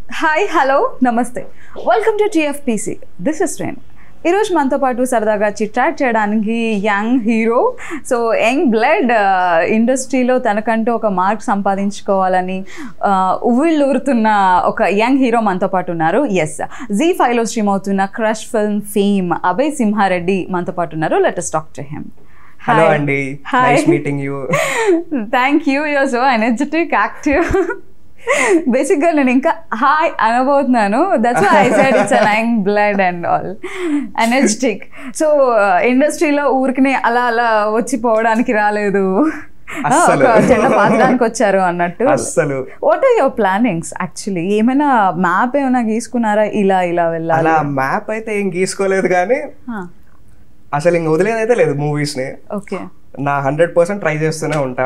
Hi hello నమస్తే welcome to TFPC this is train ఈరోజు మనతో పాటు సరదాగా చిట్చాట్ చేయడానికి young hero so young blood ఇండస్ట్రీలో తనకంటూ ఒక మార్క్ సంపాదించుకోవాలని ఉవ్విళ్ళూరుతున్న ఒక యంగ్ హీరో మనతో పాటు ఉన్నారు ఎస్ జీ ఫైవ్లో స్ట్రీమ్ అవుతున్న crush film fame Abhay Simha Reddy మనతో పాటు ఉన్నారు latest talk to him hello అండి Hi. Nice meeting you thank you your so energetic active బేసిక్గా నేను ఇంకా హాయ్ అనబోతున్నాను that's I side it's young blood and all energetic so ఇండస్ట్రీలో ఊరికినే అలా అలా వచ్చి పోవడానికి రాలేదు అస్సలు. ఒక జెండా పాతడానికి వచ్చారు అన్నట్టు అస్సలు what are your plannings actually ఏమైనా మ్యాప్ ఏమైనా గీసుకున్నారా ఇలా ఇలా వెళ్ళాలి అలా మ్యాప్ అయితే ఏం గీసుకోలేదు కానీ అసలు ఇంక వదిలేదైతే లేదు మూవీస్ ని ఓకే నా హండ్రెడ్ పర్సెంట్ ట్రై చేస్తూనే ఉంటా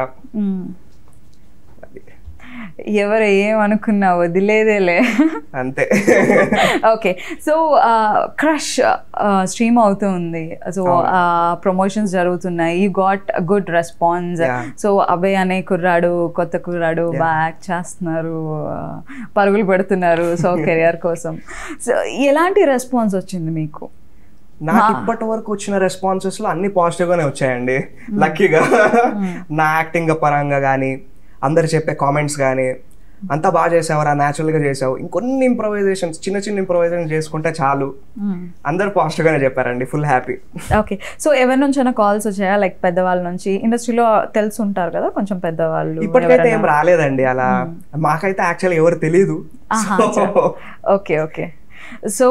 ఎవరు ఏమనుకున్నా వదిలేదేలే అంతే ఓకే సో క్రష్ స్ట్రీమ్ అవుతుంది సో ప్రమోషన్స్ జరుగుతున్నాయి you got good response Yeah. So Abhay అనే కుర్రాడు కొత్త కుర్రాడు Yeah. బాగా యాక్ట్ చేస్తున్నారు uh, పరుగులు పెడుతున్నారు సో కెరియర్ కోసం సో ఎలాంటి రెస్పాన్స్ వచ్చింది మీకు నాకు ఇప్పటి వరకు వచ్చిన రెస్పాన్సెస్ లో అన్ని పాజిటివ్ గానే వచ్చాయండి లక్కీగా నా యాక్టింగ్ పరంగా కానీ అందరు చెప్పే కామెంట్స్ కానీ అంతా బాగా చేసావరా న్యాచురల్ గా చేసావు ఇంకొన్ని ఇంప్రొవైజేషన్స్ చిన్న చిన్న ఇంప్రొవైజేషన్ చేసుకుంటే చాలు అందరు పాజిటివ్ గానే చెప్పారండి ఫుల్ హ్యాపీ ఓకే సో ఎవరి నుంచైనా కాల్స్ వచ్చాయా లైక్ పెద్దవాళ్ళ నుంచి ఇండస్ట్రీలో తెలిసి ఉంటారు కదా కొంచెం పెద్దవాళ్ళు ఇప్పటికైతే ఏం రాలేదండి అలా మాకైతే యాక్చువల్ ఎవరు తెలియదు ఆహా, So, okay okay so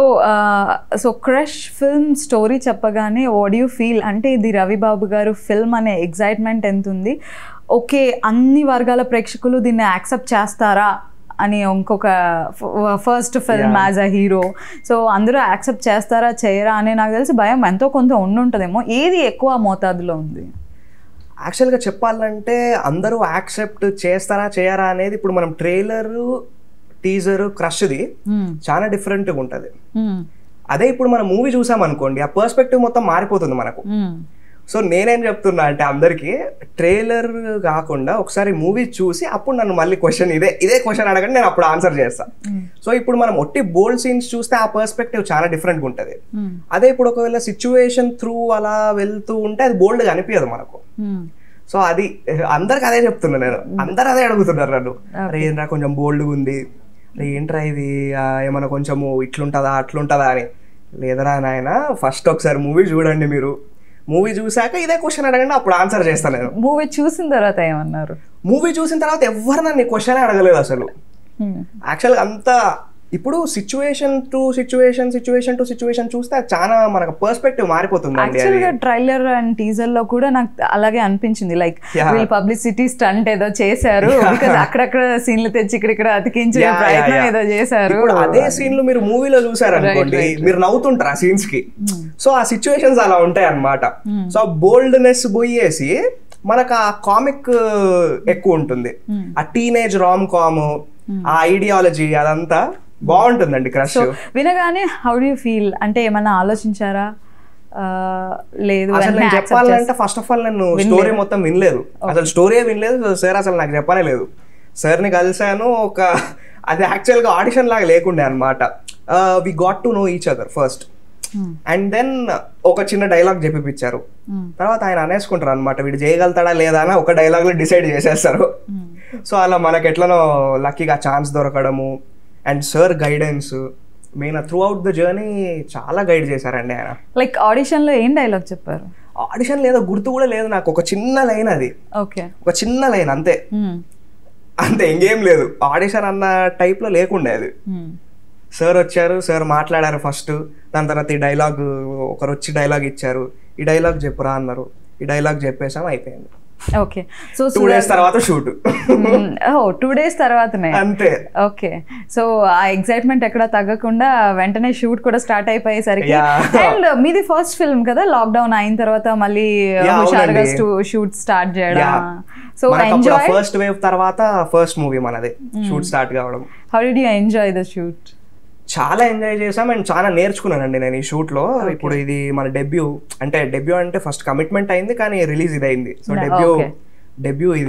so crush film story చెప్పగానే వాట్ యూ ఫీల్ అంటే ఇది రవిబాబు గారు ఫిల్మ్ అనే ఎగ్జైట్మెంట్ ఎంత ఉంది ఓకే అన్ని వర్గాల ప్రేక్షకులు దీన్ని యాక్సెప్ట్ చేస్తారా అని ఇంకొక first film Yeah. As a hero so అందరూ యాక్సెప్ట్ చేస్తారా చేయరా అని నాకు తెలిసి భయం ఎంతో కొంత ఉండుంటుందేమో ఏది ఎక్కువ మోతాదులో ఉంది యాక్చువల్గా చెప్పాలంటే అందరూ యాక్సెప్ట్ చేస్తారా చేయరా అనేది ఇప్పుడు మనం ట్రైలర్ టీజర్ క్రష్ది చాలా డిఫరెంట్గా ఉంటుంది అదే ఇప్పుడు మనం మూవీ చూసాం అనుకోండి ఆ పర్స్పెక్టివ్ మొత్తం మారిపోతుంది మనకు సో నేనేం చెప్తున్నా అంటే అందరికి ట్రైలర్ కాకుండా ఒకసారి మూవీ చూసి అప్పుడు నన్ను మళ్ళీ క్వశ్చన్ ఇదే ఇదే క్వశ్చన్ అడగండి నేను అప్పుడు ఆన్సర్ చేస్తా సో ఇప్పుడు మనం ఒట్టి బోల్డ్ సీన్స్ చూస్తే ఆ పర్స్పెక్టివ్ చాలా డిఫరెంట్గా ఉంటుంది అదే ఇప్పుడు ఒకవేళ సిచ్యువేషన్ త్రూ అలా వెళ్తూ ఉంటే అది బోల్డ్గా అనిపించదు మనకు సో అది అందరికి అదే చెప్తున్నా నేను అందరు అదే అడుగుతున్నారు నన్ను అరే ఏంట్రా కొంచెం బోల్డ్గా ఉంది అరే ఏంట్రా ఇది ఆ, ఏమన్నా కొంచెము ఇట్లుంటుందా అట్లుంటుందా అని లేదరా నాయన ఫస్ట్ ఒకసారి మూవీ చూడండి మీరు మూవీ చూసాక ఇదే క్వశ్చన్ అడగండి అప్పుడు ఆన్సర్ చేస్తాను నేను మూవీ చూసిన తర్వాత ఏమన్నారు మూవీ చూసిన తర్వాత ఎవ్వరు నన్ను క్వశ్చన్ అడగలేదు అసలు యాక్చువల్గా అంతా ఇప్పుడు situation to situation situation to situation చూస్తే అది చాలా మనకు పర్స్పెక్టివ్ మారిపోతుందండి అది యాక్చువల్ గా ట్రైలర్ అండ్ టీజర్ లో కూడా నాకు అలాగే అనిపించింది లైక్ Yeah. వీళ్ళు పబ్లిసిటీ స్టంట్ ఏదో చేశారు బికాస్ అక్కడక్కడ సీన్లు తెచ్చి ఇక్కడ ఇక్కడ అతికించే Yeah, yeah, ప్రయత్నం yeah. ఏదో చేశారు ఇప్పుడు అదే సీన్లు మీరు మూవీలో చూసారు అనుకోండి Right, right. మీరు నవ్వుతుంటారు ఆ సీన్స్ కి సో ఆ సిచ్యువేషన్స్ అలా ఉంటాయి అన్నమాట సో బోల్డ్నెస్ పోయేసి మనకు ఆ కామిక్ ఎక్కువ ఉంటుంది ఆ టీనేజ్ రామ్ కామ్ ఆ ఐడియాలజీ అదంతా బాగుంటుందండి క్రష్ సో వినగానే హౌ డూ ఫీల్ అంటే ఏమన్నా ఆలోచించారా ఆ, లేదు అసలు వెంటనే నేను accept చెప్పాలంటే ఫస్ట్ ఆఫ్ ఆల్ నేను స్టోరీ మొత్తం వినలేదు అసలు స్టోరీ వినలేదు సార్ అసలు నాకు చెప్పనే లేదు సార్ని కలిసాను ఒక అది యాక్చువల్గా ఆడిషన్ లాగా లేకుండే అనమాట we got to know each other first and then ఒక చిన్న డైలాగ్ చెప్పిపించారు తర్వాత ఆయన అనేసుకుంటారు అనమాట వీడు చేయగలుగుతాడా లేదా అని ఒక డైలాగ్ లో డిసైడ్ చేసేస్తారు సో అలా మనకి ఎట్లనో లక్కీగా ఛాన్స్ దొరకడము and sir guidance main throughout the journey చాలా గైడ్ చేశారండి ఆయన లైక్ ఆడిషన్ లో ఏం డైలాగ్ చెప్పారు ఆడిషన్ లేదో గుర్తు కూడా లేదు నాకు ఒక చిన్న లైన్ అది ఓకే ఒక చిన్న లైన్ అంతే అంతే ఇంకేం లేదు ఆడిషన్ అన్న టైప్ లో లేకుండే అది సార్ వచ్చారు సార్ మాట్లాడారు ఫస్ట్ దాని తర్వాత ఈ డైలాగ్ ఒకరు వచ్చి డైలాగ్ ఇచ్చారు ఈ డైలాగ్ చెప్పురా అన్నారు ఈ డైలాగ్ చెప్పేసాం అయిపోయింది ఓకే సో టూ డేస్ తర్వాత షూట్ ఓ టూ డేస్ తర్వాతనే అంతే ఓకే సో ఆ ఎక్సైట్మెంట్ ఎక్కడ తగ్గకుండా వెంటనే షూట్ కూడా స్టార్ట్ అయిపోయేసరికి Yeah. అండ్ మీది ఫస్ట్ ఫిల్మ్ కదా లాక్డౌన్ అయిన తర్వాత మళ్ళీ Yeah, హుషారుగా అవునండి. షూట్ స్టార్ట్ చేయడం Yeah. సో మనకు ఎంజాయ్ ఫస్ట్ వేవ్ తర్వాత ఫస్ట్ మూవీ మనది షూట్ స్టార్ట్ కావడం how did you enjoy the shoot చాలా ఎంజాయ్ చేసాం అండ్ చాలా నేర్చుకున్నానండి నేను ఈ షూట్ లో ఇప్పుడు ఇది మన డెబ్యూ అంటే డెబ్యూ అంటే ఫస్ట్ కమిట్మెంట్ అయింది కానీ రిలీజ్ ఇది అయింది so Yeah, debut okay. Debut ఇది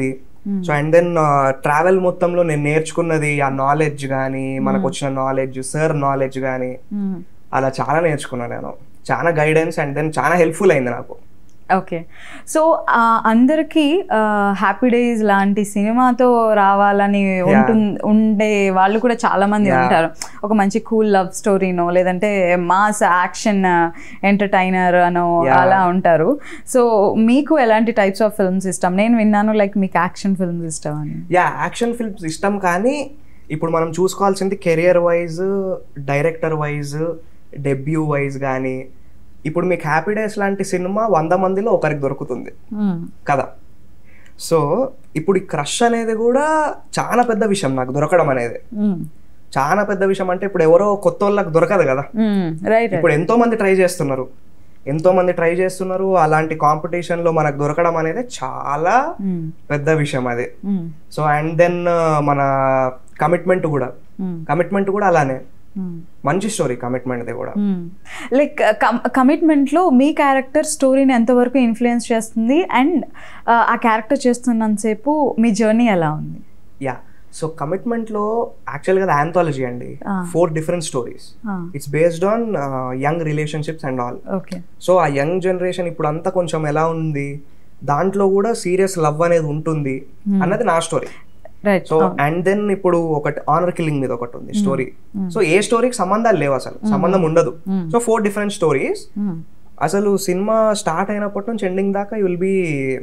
సో అండ్ దెన్ ట్రావెల్ మొత్తంలో నేను నేర్చుకున్నది ఆ నాలెడ్జ్ కానీ మనకు వచ్చిన నాలెడ్జ్ సార్ నాలెడ్జ్ కానీ మ్మ్. అలా చాలా నేర్చుకున్నాను నేను చాలా గైడెన్స్ అండ్ దెన్ చాలా హెల్ప్ఫుల్ అయింది నాకు ఓకే సో ఆ, అందరికీ హ్యాపీ డేస్ లాంటి సినిమాతో రావాలని ఉంటుంది ఉండే వాళ్ళు కూడా చాలా మంది Yeah. ఉంటారు ఒక మంచి కూల్ లవ్ స్టోరీనో లేదంటే మాస్ యాక్షన్ ఎంటర్టైనర్ అనో Yeah. అలా ఉంటారు సో మీకు ఎలాంటి టైప్స్ ఆఫ్ ఫిల్మ్స్ ఇష్టం నేను విన్నాను లైక్ మీకు యాక్షన్ ఫిల్మ్స్ ఇష్టం అని యా యాక్షన్ ఫిల్మ్స్ ఇష్టం కానీ ఇప్పుడు మనం చూసుకోవాల్సింది career wise director wise debut wise కానీ ఇప్పుడు మీకు హ్యాపీ డేస్ లాంటి సినిమా వంద మందిలో ఒకరికి దొరుకుతుంది మ్మ్. కదా సో ఇప్పుడు ఈ క్రష్ అనేది కూడా చాలా పెద్ద విషయం నాకు దొరకడం అనేది మ్మ్. చాలా పెద్ద విషయం అంటే ఇప్పుడు ఎవరో కొత్త వాళ్ళకి దొరకదు కదా మ్మ్. రైట్ ఇప్పుడు ఎంతో మంది ట్రై చేస్తున్నారు ఎంతో మంది ట్రై చేస్తున్నారు అలాంటి కాంపిటీషన్ లో మనకు దొరకడం అనేది చాలా మ్మ్. పెద్ద విషయం అది మ్మ్. సో అండ్ దెన్ మన కమిట్మెంట్ కూడా మ్మ్. కమిట్మెంట్ కూడా అలానే మ్మ్. మంచి స్టోరీ కమిట్మెంట్ది కూడా లైక్ కమిట్మెంట్లో మీ క్యారెక్టర్ స్టోరీని ఎంతవరకు ఇన్ఫ్లుయెన్స్ చేస్తుంది అండ్ ఆ క్యారెక్టర్ చేస్తున్నంతసేపు మీ జర్నీ ఎలా ఉంది యా సో కమిట్మెంట్ లో యాక్చువల్ గా ఆంథాలజీ అండి Ah. Four different stories it's based on young relationships and all okay so ఆ యంగ్ జనరేషన్ ఇప్పుడు అంతా కొంచెం ఎలా ఉంది దాంట్లో కూడా సీరియస్ లవ్ అనేది ఉంటుంది అన్నది నా story right so and then ఇప్పుడు ఒకటి ఆనర్ కిల్లింగ్ మీద ఒకటి ఉంది స్టోరీ సో ఏ స్టోరీకి సంబంధాలు లేవు అసలు సంబంధం ఉండదు సో ఫోర్ డిఫరెంట్ స్టోరీస్ అసలు సినిమా స్టార్ట్ అయినప్పటి నుంచి ఎండింగ్ దాకా యూ విల్ బి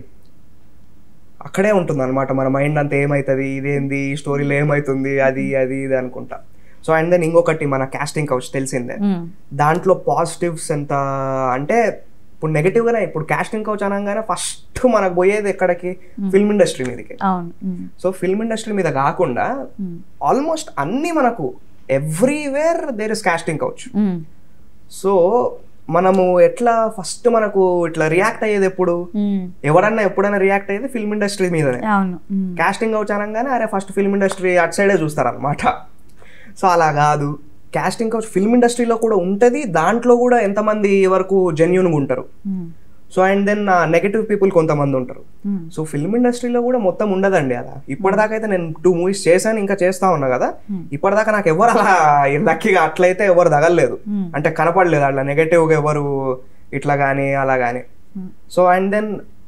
అక్కడే ఉంటుంది అనమాట మన మైండ్ అంతా ఏమవుతుంది ఇదేంది ఈ స్టోరీలో ఏమవుతుంది అది అది ఇది అనుకుంటా సో అండ్ దెన్ ఇంకొకటి మన కాస్టింగ్ కౌచ్ తెలిసిందే దాంట్లో పాజిటివ్స్ ఎంత అంటే ఇప్పుడు నెగిటివ్ గానే ఇప్పుడు కాస్టింగ్ కౌచ్ అనగానే ఫస్ట్ మనకు పోయేది ఎక్కడికి ఫిల్మ్ ఇండస్ట్రీ మీదకి అవును మ్మ్. సో ఫిల్మ్ ఇండస్ట్రీ మీద కాకుండా మ్మ్. ఆల్మోస్ట్ అన్ని మనకు everywhere there is casting couch mm. So మనము ఎట్లా ఫస్ట్ మనకు ఇట్లా రియాక్ట్ అయ్యేది ఎప్పుడు మ్మ్. ఎవరన్నా ఎప్పుడైనా రియాక్ట్ అయ్యేది ఫిల్మ్ ఇండస్ట్రీ మీదనే అవును మ్మ్. కాస్టింగ్ అవుట్ అనగానే అరే ఫస్ట్ ఫిల్మ్ ఇండస్ట్రీ అటు సైడే చూస్తారనమాట సో అలా కాదు కాస్టింగ్ కౌచ్ ఫిల్మ్ ఇండస్ట్రీలో కూడా ఉంటుంది దాంట్లో కూడా ఎంతమంది వరకు జెన్యున్గా ఉంటారు mm. So and then negative people కొంతమంది ఉంటారు మ్మ్. సో ఫిల్మ్ ఇండస్ట్రీలో కూడా మొత్తం ఉండదండి అలా ఇప్పటిదాకా అయితే నేను టూ మూవీస్ చేశాను ఇంకా చేస్తా ఉన్నా కదా ఇప్పటిదాకా నాకు ఎవరు అలా లక్కీగా అట్లయితే ఎవరు తగలలేదు Hmm. అంటే కనపడలేదు అట్లా నెగటివ్గా ఎవరు ఇట్లా కానీ అలా కానీ Hmm. So and then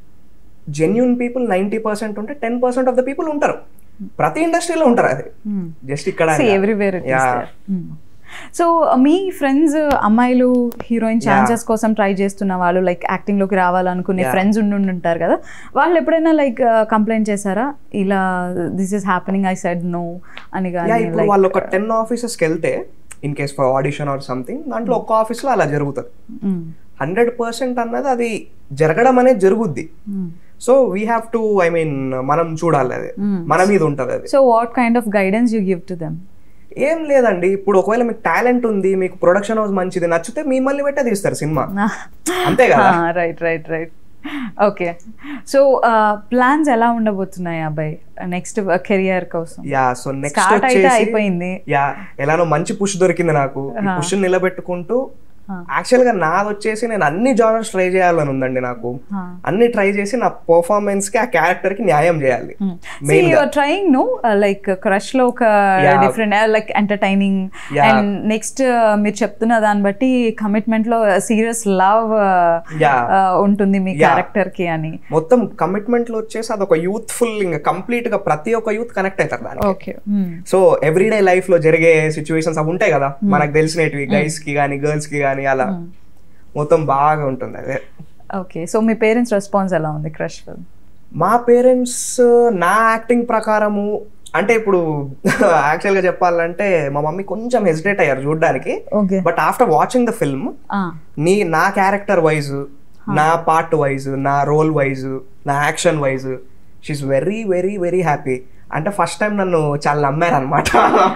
genuine people ninety percent ఉంటే ten percent of the people ఉంటారు ప్రతి ఇండస్ట్రీలో ఉంటారు అది మ్మ్. జస్ట్ ఇక్కడ See, everywhere it is Yeah. there. Mm. So మీ ఫ్రెండ్స్ అమ్మాయిలు హీరోయిన్ ఛాన్సెస్ కోసం ట్రై చేస్తున్న వాళ్ళు లైక్ యాక్టింగ్ లోకి రావాలనుకునే Yeah. ఫ్రెండ్స్ ఉండి ఉంటారు కదా వాళ్ళు ఎప్పుడైనా లైక్ కంప్లైంట్ చేశారా ఇలా this is happening I said no అని యా కానీ ఇప్పుడు వాళ్ళు ఒక టెన్ ఆఫీసెస్కి వెళ్తే in case for audition or something దాంట్లో ఒక్క ఆఫీస్లో అలా జరుగుతుంది హండ్రెడ్ పర్సెంట్ అన్నది అది జరగడం అనేది జరుగుద్ది so we have to I mean మనం చూడాలి అది Mm. మన మీద ఉంటుంది అది so what kind of guidance you give to them ఏం లేదండి ఇప్పుడు ఒకవేళ మీకు టాలెంట్ ఉంది మీకు ప్రొడక్షన్ హౌస్ మంచిది నచ్చితే మిమ్మల్ని పెట్టే తీస్తారు సినిమా అంతే కదా right right right okay so plans ఎలా ఉండబోతున్నాయి అబ్బాయి నెక్స్ట్ కెరియర్ కోసం యా సో నెక్స్ట్ స్టార్ట్ అయితే వచ్చేసి అయిపోయింది యా ఎలానో మంచి పుష్ దొరికింది నాకు ఈ పుష్ నిలబెట్టుకుంటూ Ah. యాక్చువల్ గా నాది వచ్చేసి నేను అన్ని జానర్స్ ట్రై చేయాలని ఉందండి నాకు Ah. అన్ని ట్రై చేసి నా పర్ఫార్మెన్స్ కి ఆ క్యారెక్టర్ కి న్యాయం చేయాలి Main గా. ట్రయింగ్ నో లైక్ క్రష్ లో ఒక Yeah. Different like entertaining Yeah. And next మీరు చెప్తున్న దాన్ని బట్టి కమిట్మెంట్ లో సీరియస్ లవ్ Yeah. ఉంటుంది మీ Yeah. క్యారెక్టర్ కి అని మొత్తం కమిట్మెంట్ లో వచ్చేసి అదొక యూత్ఫుల్ ఇంకా కంప్లీట్ గా ప్రతి ఒక్క యూత్ కనెక్ట్ అవుతారు దానికి ఓకే సో ఎవ్రీడే లైఫ్ లో జరిగే సిచ్యువేషన్స్ అవి ఉంటాయి కదా మనకు తెలిసినవి గైస్ కి కానీ గర్ల్స్ కి కానీ అలా మొత్తం బాగా ఉంటుంది అదే ఓకే సో మీ పేరెంట్స్ రెస్పాన్స్ ఎలా ఉంది క్రష్ ఫిల్మ్ మా పేరెంట్స్ నా యాక్టింగ్ ప్రకారము అంటే ఇప్పుడు యాక్చువల్ గా చెప్పాలంటే మా మమ్మీ కొంచెం హెసిటేట్ అయ్యారు చూడడానికి okay but after watching the film నీ నా క్యారెక్టర్ వైజ్ నా పార్ట్ వైజ్ నా రోల్ వైజ్ నా action wise she very very very happy అంటే ఫస్ట్ టైం నన్ను చాలా నమ్మారు అనమాట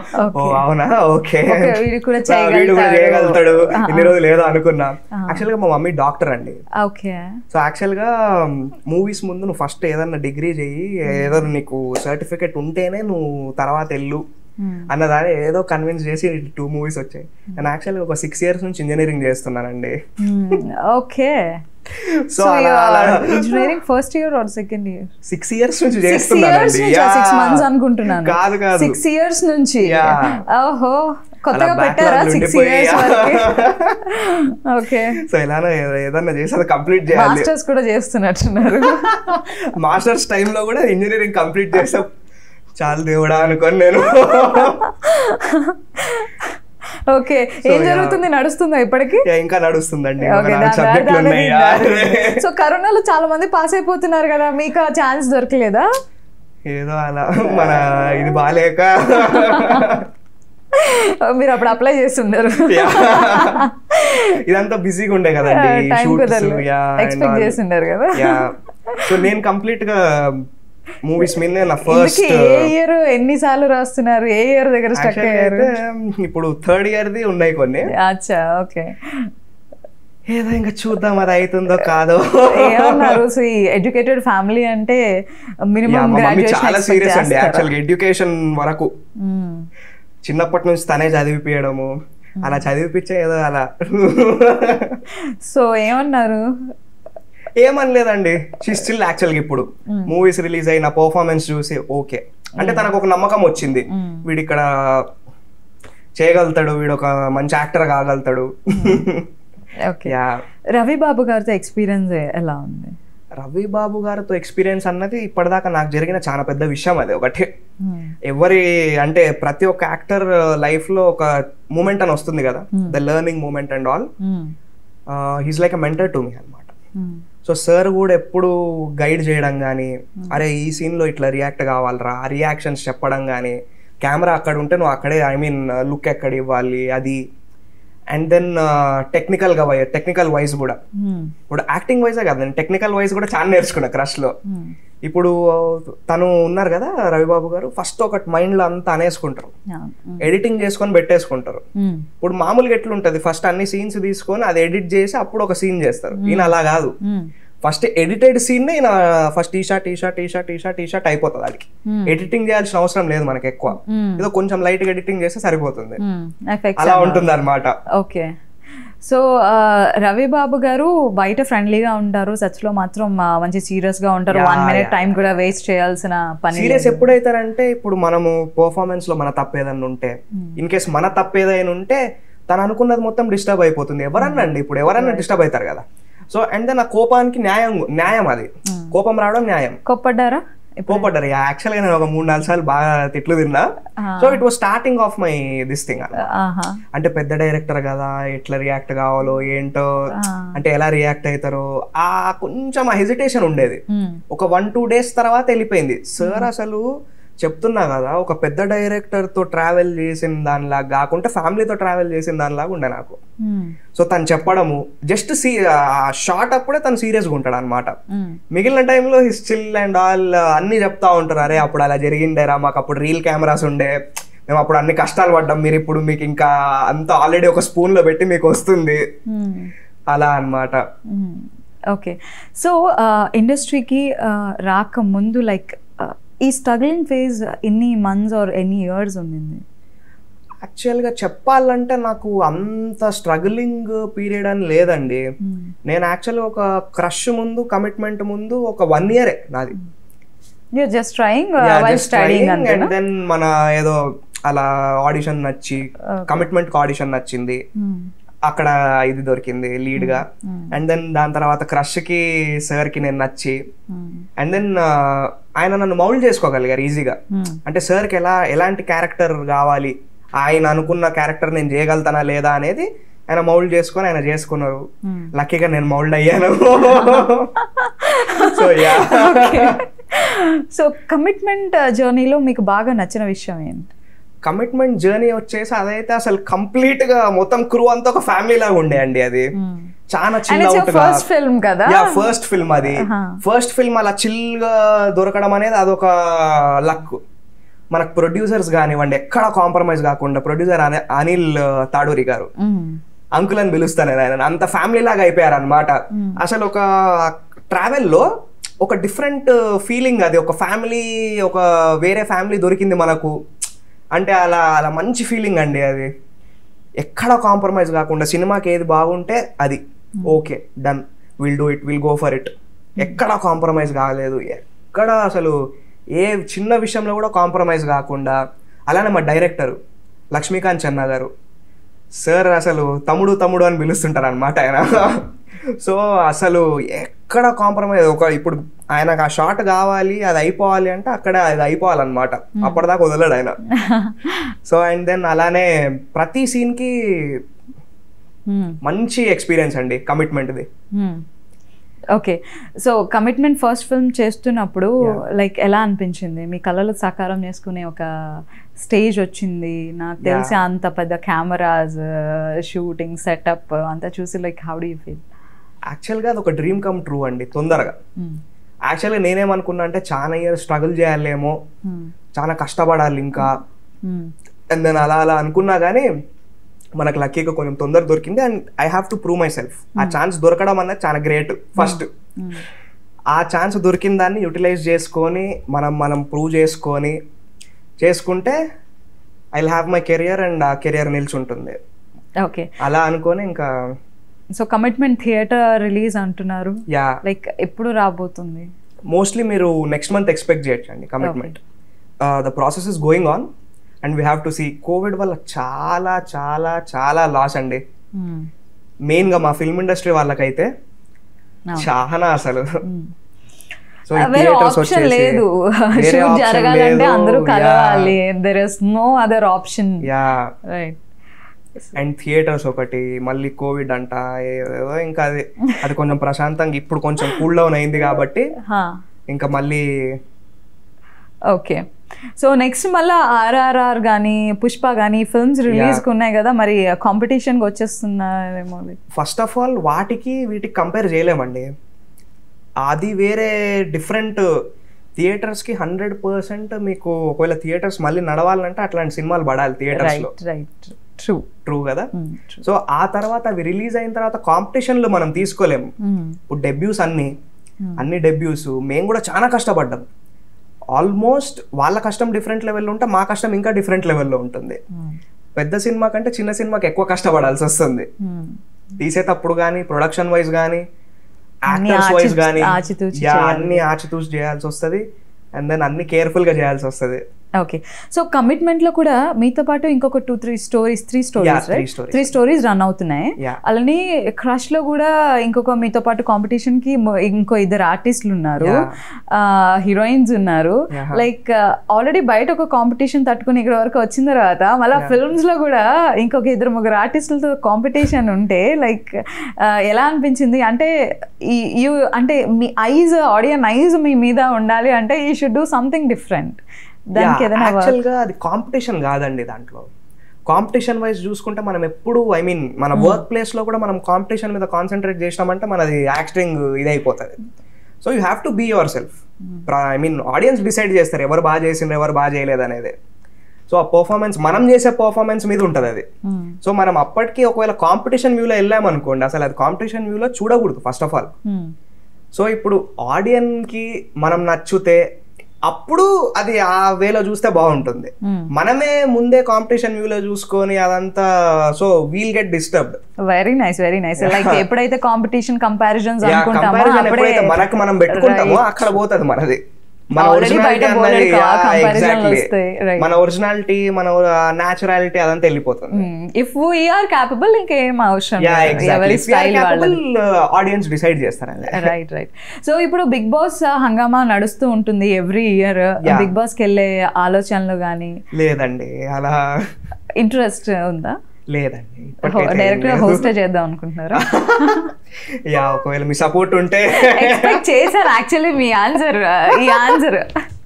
ఓ అవునా ఓకే Okay, వీడు కూడా వీడు కూడా చేయగలుగుతాడు. చేయగలుగుతాడు Ah, ఇన్ని రోజులు ఏదో అనుకున్నా యాక్చువల్ గా మా మమ్మీ డాక్టర్ అండి ఓకే సో యాక్చువల్ గా మూవీస్ ముందు నువ్వు ఫస్ట్ ఏదన్నా డిగ్రీ చెయ్యి ఏదో నీకు సర్టిఫికెట్ ఉంటేనే నువ్వు తర్వాత వెళ్ళు అన్నదాన్ని ఏదో కన్విన్స్ చేసి టూ మూవీస్ వచ్చాయి నేను యాక్చువల్గా ఒక సిక్స్ ఇయర్స్ నుంచి ఇంజనీరింగ్ చేస్తున్నానండి ఓకే సో అలా అలా engineering first year or second year six years నుంచి సిక్స్ ఇయర్స్ చేస్తున్నానండి నుంచి Yeah. సిక్స్ మంత్స్ అనుకుంటున్నాను కాదు కాదు సిక్స్ ఇయర్స్ నుంచి Yeah. ఓహో కొత్తగా అలా పెట్టారా backlog సిక్స్ ఉండిపోయి, ఇయర్స్ yeah. వరకు ఓకే సో ఇలానే ఏదన్నా చేసి అది కంప్లీట్ చేయాలి మాస్టర్స్ కూడా చేస్తున్నట్టున్నారు మాస్టర్స్ టైంలో కూడా ఇంజనీరింగ్ కంప్లీట్ చేసాం చాలా దేవుడా అనుకోని నేను ఓకే ఏం జరుగుతుంది నడుస్తుందా ఇప్పటికి Yeah, ఇంకా నడుస్తుందండి ఓకే సబ్జెక్టులు ఉన్నాయా సో కరోనాలో చాలా మంది పాస్ అయిపోతున్నారు కదా మీకు ఆ ఛాన్స్ దొరకలేదా ఏదో అలా మన ఇది బాగాలేక మీరు అప్పుడు అప్లై చేస్తుండరు Yeah. ఇదంతా బిజీగా ఉండే కదండి టైం షూట్స్ కుదరలేదు ఎక్స్పెక్ట్ చేస్తుండరు కదా సో నేను కంప్లీట్ గా మూవీస్ మీద నా ఇందుకే ఫస్ట్ ఏ ఇయర్ ఎన్నిసార్లు రాస్తున్నారు ఏ ఇయర్ దగ్గర స్టక్ అయ్యారు ఇప్పుడు థర్డ్ ఇయర్ ది ఉన్నాయి కొన్ని అచ్చా ఓకే ఏదో ఇంకా చూద్దాం అది అవుతుందో కాదో ఏమన్నారు సో ఈ ఎడ్యుకేటెడ్ ఫ్యామిలీ అంటే Yeah, మినిమం మా మమ్మీ చాలా గ్రాడ్యుయేషన్ సీరియస్ అండి యాక్చువల్ గా ఎడ్యుకేషన్ వరకు మ్మ్. చిన్నప్పటి నుంచి తనే చదివిపియడము అలా చదివిపించే ఏదో అలా సో ఏమన్నారు ఏమనలేదండి షీ స్టిల్ యాక్చువల్గా ఇప్పుడు మూవీస్ రిలీజ్ అయిన పర్ఫార్మెన్స్ చూసి ఓకే అంటే తనకు ఒక నమ్మకం వచ్చింది వీడు ఇక్కడ చేయగలుగుతాడు వీడు ఒక మంచి యాక్టర్ కాగలుగుతాడు ఓకే యా రవి బాబు గారితో ఎక్స్పీరియన్స్ ఎలా ఉంది రవి బాబు గారితో ఎక్స్పీరియన్స్ అన్నది ఇప్పటిదాకా నాకు జరిగిన చాలా పెద్ద విషయం అది ఒకటి మ్మ్. ఎవరి అంటే ప్రతి ఒక్క యాక్టర్ లైఫ్ లో ఒక మూమెంట్ అని వస్తుంది కదా the learning moment and all hmm. He's like a mentor to me అనమాట మ్మ్. సో సార్ కూడా ఎప్పుడు గైడ్ చేయడం కానీ అరే ఈ సీన్లో ఇట్లా రియాక్ట్ కావాలరా ఆ రియాక్షన్స్ చెప్పడం కానీ కెమెరా అక్కడ ఉంటే నువ్వు అక్కడే ఐ మీన్ లుక్ ఎక్కడ ఇవ్వాలి అది అండ్ దెన్ టెక్నికల్గా వై టెక్నికల్ వైజ్ కూడా మ్మ్. ఇప్పుడు యాక్టింగ్ వైజే కాదు నేను టెక్నికల్ వైజ్ కూడా చాలా నేర్చుకున్నా క్రష్లో మ్మ్. ఇప్పుడు తను ఉన్నారు కదా రవిబాబు గారు ఫస్ట్ ఒకటి మైండ్లో అంతా అనేసుకుంటారు Yeah. మ్మ్. ఎడిటింగ్ చేసుకొని పెట్టేసుకుంటారు మ్మ్. ఇప్పుడు మామూలుగా ఎట్లుంటది ఫస్ట్ అన్ని సీన్స్ తీసుకొని అది ఎడిట్ చేసి అప్పుడు ఒక సీన్ చేస్తారు ఈయన అలా కాదు మ్మ్. ఫస్ట్ ఎడిటెడ్ సీన్ ఈయన first T-shirt T-shirt T-shirt T-shirt T-shirt అయిపోతుంది వాడికి Hmm. ఎడిటింగ్ చేయాల్సిన అవసరం లేదు మనకి ఎక్కువ మ్మ్. ఏదో కొంచెం లైట్ గా ఎడిటింగ్ చేస్తే సరిపోతుంది మ్మ్. Effects అలా అలా. ఉంటుంది అనమాట ఓకే సో ఆ, రవి బాబు గారు బయట ఫ్రెండ్లీగా ఉంటారు సచ్ లో మాత్రం ఆ, మంచి సీరియస్ గా ఉంటారు Yeah, one minute yeah, time కూడా వేస్ట్ చేయాల్సిన పని సీరియస్ ఎప్పుడైతారంటే ఇప్పుడు మనము పర్ఫార్మెన్స్ లో మన తప్పు ఏదైనా ఉంటే ఇన్ కేస్ మన తప్పు ఏదైనా ఉంటే తను అనుకున్నది మొత్తం డిస్టర్బ్ అయిపోతుంది ఎవరన్నా అండి ఇప్పుడు ఎవరన్నా డిస్టర్బ్ అవుతారు కదా సో అండ్ దెన్ ఆ కోపానికి న్యాయం న్యాయం అది కోపం రావడం న్యాయం కొప్పడ్డారా కోపడ్డారు యాక్చువల్ గా నేను ఒక మూడు నాలుగు సార్లు బాగా తిట్లు తిన్నా so it was starting of my this thing ఆహా అంటే పెద్ద డైరెక్టర్ కదా ఎట్లా రియాక్ట్ కావాలో ఏంటో అంటే ఎలా రియాక్ట్ అవుతారో ఆ కొంచెం ఆ హెజిటేషన్ ఉండేది మ్మ్. ఒక వన్ టూ డేస్ తర్వాత వెళ్ళిపోయింది సార్ అసలు చెప్తున్నా కదా ఒక పెద్ద డైరెక్టర్ తో ట్రావెల్ చేసిన దానిలాగా కాకుండా ఫ్యామిలీతో ట్రావెల్ చేసిన దానిలాగా ఉండే నాకు మ్మ్. సో తను చెప్పడము జస్ట్ సీ షార్ట్ అప్పుడే తను సీరియస్గా ఉంటాడు అనమాట మ్మ్. మిగిలిన టైంలో హిస్ చిల్ అండ్ ఆల్ అన్ని చెప్తా ఉంటారు అరే అప్పుడు అలా జరిగిండేరా మాకు అప్పుడు రీల్ కెమెరాస్ ఉండే మేము అప్పుడు అన్ని కష్టాలు పడ్డాం మీరు ఇప్పుడు మీకు ఇంకా అంత ఆల్రెడీ ఒక స్పూన్ లో పెట్టి మీకు వస్తుంది మ్మ్. అలా అన్నమాట ఓకే సో ఇండస్ట్రీకి రాక ముందు లైక్ ఈ స్ట్రగ్లింగ్ ఫేజ్ ఎన్ని మంత్స్ ఆర్ ఎన్ని ఇయర్స్ ఉండింది యాక్చువల్గా చెప్పాలంటే నాకు అంత స్ట్రగులింగ్ పీరియడ్ అని లేదండి నేను యాక్చువల్గా ఒక క్రష్ ముందు కమిట్మెంట్ ముందు ఒక వన్ ఇయరే నాది you're just trying while studying and అంతేనా దెన్ మన ఏదో అలా ఆడిషన్ నచ్చి కమిట్మెంట్ ఆడిషన్ నచ్చింది మ్మ్. అక్కడ ఇది దొరికింది లీడ్ గా అండ్ దెన్ దాని తర్వాత క్రష్ కి సార్ కి నేను నచ్చి మ్మ్. అండ్ దెన్ ఆయన నన్ను మౌల్డ్ చేసుకోగలిగారు ఈజీగా మ్మ్. అంటే సార్కి ఎలా ఎలాంటి క్యారెక్టర్ కావాలి ఆయన అనుకున్న క్యారెక్టర్ నేను చేయగలుగుతానా లేదా అనేది ఆయన మౌల్డ్ చేసుకొని ఆయన చేసుకున్నారు మ్మ్. లక్కీగా నేను మౌల్డ్ అయ్యాను సో యా సో కమిట్మెంట్ జర్నీలో మీకు బాగా నచ్చిన విషయం ఏంటి కమిట్మెంట్ జర్నీ వచ్చేసి అదైతే అసలు కంప్లీట్ గా మొత్తం క్రూ అంతా ఒక ఫ్యామిలీ లాగా ఉండే అండి అది చాలా అండ్ చిల్ ఇట్స్ అవుట్ గా ఫస్ట్ ఫిల్మ్ కదా యా ఫస్ట్ ఫిల్మ్ అది Uh-huh. ఫస్ట్ ఫిల్మ్ అలా చిల్ గా దొరకడం అనేది అదొక లక్ మనకు ప్రొడ్యూసర్స్ కానివ్వండి ఎక్కడ కాంప్రమైజ్ కాకుండా ప్రొడ్యూసర్ అనిల్ తాడూరి గారు మ్మ్. అంకుల్ అని పిలుస్తాను నేను ఆయన అంత ఫ్యామిలీ లాగా అయిపోయారు అనమాట అసలు ఒక ట్రావెల్లో ఒక డిఫరెంట్ ఫీలింగ్ అది ఒక ఫ్యామిలీ ఒక వేరే ఫ్యామిలీ దొరికింది మనకు అంటే అలా అలా మంచి ఫీలింగ్ అండి అది ఎక్కడ కాంప్రమైజ్ కాకుండా సినిమాకి ఏది బాగుంటే అది okay done will do it will go for it ఎక్కడ కాంప్రమైజ్ కాలేదు ఎక్కడ అసలు ఏ చిన్న విషయంలో కూడా కాంప్రమైజ్ కాకుండా అలానే మా డైరెక్టర్ లక్ష్మీకాంత్ చెన్నా గారు సార్ అసలు తమ్ముడు తమ్ముడు అని పిలుస్తుంటారు అనమాట ఆయన సో అసలు ఎక్కడ కాంప్రమైజ్ ఒక ఇప్పుడు ఆయనకు ఆ షాట్ కావాలి అది అయిపోవాలి అంటే అక్కడ అది అయిపోవాలన్నమాట అప్పటిదాకా వదలడు ఆయన సో అండ్ దెన్ అలానే ప్రతి సీన్కి మంచి ఎక్స్పీరియన్స్ అండి కమిట్మెంట్ది okay so commitment first film చేస్తున్నప్పుడు లైక్ ఎలా అనిపించింది మీ కళలు సాకారం చేసుకునే ఒక స్టేజ్ వచ్చింది నాకు తెలిసి అంత పెద్ద కెమెరాస్ షూటింగ్ సెటప్ అంతా చూసి like how do you feel యాక్చువల్గా అది ఒక డ్రీమ్ కమ్ ట్రూ అండి తొందరగా యాక్చువల్గా నేనేమనుకున్నా అంటే చాలా ఇయర్ స్ట్రగుల్ చేయాలేమో చాలా కష్టపడాలి ఇంకా అండ్ దెన్ అలా అలా అనుకున్నా కానీ మనకు లక్కీగా కొంచెం తొందర దొరికింది and I have to prove myself ఆ ఛాన్స్ దొరకడం అనేది చాలా గ్రేట్ ఫస్ట్ ఆ ఛాన్స్ దొరికిన దాన్ని యూటిలైజ్ చేసుకొని మనం మనం ప్రూవ్ చేసుకొని చేసుకుంటే I have my career and ఆ కెరియర్ నిల్చుంటుంది ఓకే అలా అనుకొని ఇంకా సో కమిట్మెంట్ థియేటర్ రిలీజ్ అంటున్నారు యా లైక్ ఎప్పుడు రాబోతుంది మోస్ట్లీ మీరు నెక్స్ట్ మంత్ ఎక్స్పెక్ట్ చేయొచ్చండి commitment the process is going on and we have to see Covid వల్ల చాలా చాలా చాలా లాస్ అండి మెయిన్గా మా ఫిల్మ్ ఇండస్ట్రీ వాళ్ళకైతే చాలా అసలు సో వేరే ఆప్షన్ లేదు షూట్ జరగాలంటే అందరూ కలవాలి there is no other option yeah right and theatres ఒకటి మళ్ళీ కోవిడ్ అంట ఏదో ఇంకా అది అది కొంచెం ప్రశాంతంగా ఇప్పుడు కొంచెం కూల్ డౌన్ అయింది కాబట్టి ఇంకా మళ్ళీ ఓకే సో నెక్స్ట్ మళ్ళీ ఆర్ఆర్ఆర్ కానీ పుష్ప కానీ ఫిల్మ్స్ రిలీజ్ ఉన్నాయి కదా మరి కాంపిటీషన్కి వచ్చేస్తున్నారేమో ఫస్ట్ ఆఫ్ ఆల్ వాటికి వీటికి కంపేర్ చేయలేమండి అది వేరే డిఫరెంట్ థియేటర్స్కి హండ్రెడ్ పర్సెంట్ మీకు ఒకవేళ థియేటర్స్ మళ్ళీ నడవాలంటే అట్లాంటి సినిమాలు పడాలి థియేటర్స్లో రైట్ రైట్ ట్రూ ట్రూ కదా సో ఆ తర్వాత అవి రిలీజ్ అయిన తర్వాత కాంపిటీషన్లు మనం తీసుకోలేము ఇప్పుడు డెబ్యూస్ అన్ని అన్ని డెబ్యూస్ మేము కూడా చాలా కష్టపడ్డాం ఆల్మోస్ట్ వాళ్ళ కష్టం డిఫరెంట్ లెవెల్లో ఉంటే మా కష్టం ఇంకా డిఫరెంట్ లెవెల్లో ఉంటుంది పెద్ద సినిమా కంటే చిన్న సినిమాకి ఎక్కువ కష్టపడాల్సి వస్తుంది తీసేటప్పుడు కానీ ప్రొడక్షన్ వైజ్ కానీ యాక్టర్స్ వైజ్ కానీ అన్ని ఆచితూచి చేయాల్సి వస్తుంది అండ్ దెన్ అన్ని కేర్ఫుల్ గా చేయాల్సి వస్తుంది ఓకే సో కమిట్మెంట్ లో కూడా మీతో పాటు ఇంకొక two three stories three stories three stories. Three stories run అవుతున్నాయి Yeah. అలానే క్రష్ లో కూడా ఇంకొక మీతో పాటు కాంపిటీషన్ కి మొ- ఇంకో ఇద్దరు ఆర్టిస్టులు ఉన్నారు హీరోయిన్స్ ఉన్నారు Yeah. లైక్ ఆల్రెడీ బయట ఒక కాంపిటీషన్ తట్టుకుని ఇక్కడ వరకు వచ్చిన తర్వాత మళ్ళీ ఫిల్మ్స్ లో కూడా ఇంకొక ఇద్దరు ముగ్గురు ఆర్టిస్టులతో కాంపిటీషన్ ఉంటే లైక్ ఎలా అనిపించింది అంటే ఈ- యు అంటే మీ ఐజ్ ఆడియన్ ఐజ్ మీ మీద ఉండాలి అంటే ఈ షుడ్ డూ సంథింగ్ డిఫరెంట్ దానికి ఏదైనా యాక్చువల్ గా అది కాంపిటీషన్ కాదండి దాంట్లో కాంపిటీషన్ వైజ్ చూసుకుంటే మనం ఎప్పుడు ఐ మీన్ మన వర్క్ ప్లేస్ లో కూడా మనం కాంపిటీషన్ మీద కాన్సన్ట్రేట్ చేసినామంటే మనది యాక్టింగ్ ఇదైపోతుంది so you have to be yourself I mean audience decide చేస్తారు ఎవరు బాగా చేసిండ్రు ఎవరు బాగా చేయలేదు అనేది సో ఆ పర్ఫార్మెన్స్ మనం చేసే పర్ఫార్మెన్స్ మీద ఉంటుంది అది సో మనం అప్పటికి ఒకవేళ కాంపిటీషన్ వ్యూలో వెళ్ళామనుకోండి అసలు అది కాంపిటీషన్ వ్యూలో చూడకూడదు ఫస్ట్ ఆఫ్ ఆల్ సో ఇప్పుడు ఆడియన్కి మనం నచ్చితే అప్పుడు అది ఆ వేలో చూస్తే బాగుంటుంది మనమే ముందే కాంపిటీషన్ వ్యూలో చూసుకొని అదంతా so we'll get disturbed very nice very nice like ఎప్పుడైతే కాంపిటీషన్ కంపారిజన్స్ అనుకుంటామో కంపారిజన్ అప్పుడే ఎప్పుడైతే మనకు మనం పెట్టుకుంటామో అక్కడ పోతుంది మనది మన Already ఒరిజినాలిటీ బయట అన్నది పోలేక yeah, comparison లు exactly. వస్తాయి, right. మన ఒరిజినాలిటీ మన న్యాచురాలిటీ అదంతా వెళ్ళిపోతుంది ఇఫ్ వీఆర్ క్యాపబుల్ ఇంకేం అవసరం యా లేదు. ఎవరి స్టైల్ ఎగ్జాక్ట్లీ వాళ్ళది ఆడియన్స్ డిసైడ్ చేస్తారండి రైట్ రైట్ సో ఇప్పుడు బిగ్ బాస్ హంగామా నడుస్తూ ఉంటుంది every year Yeah. Bigg Boss కి వెళ్ళే ఆలోచనలు కానీ లేదండి అలా ఇంట్రెస్ట్ ఉందా లేదండి ఇప్పటికైతే ఏం డైరెక్ట్ గా లేదు. హోస్ట్ చేద్దాం అనుకుంటున్నారా యా ఒకవేళ మీ సపోర్ట్ ఉంటే ఎక్స్పెక్ట్ చేశాను యాక్చువల్లీ మీ ఆన్సర్ ఈ ఆన్సర్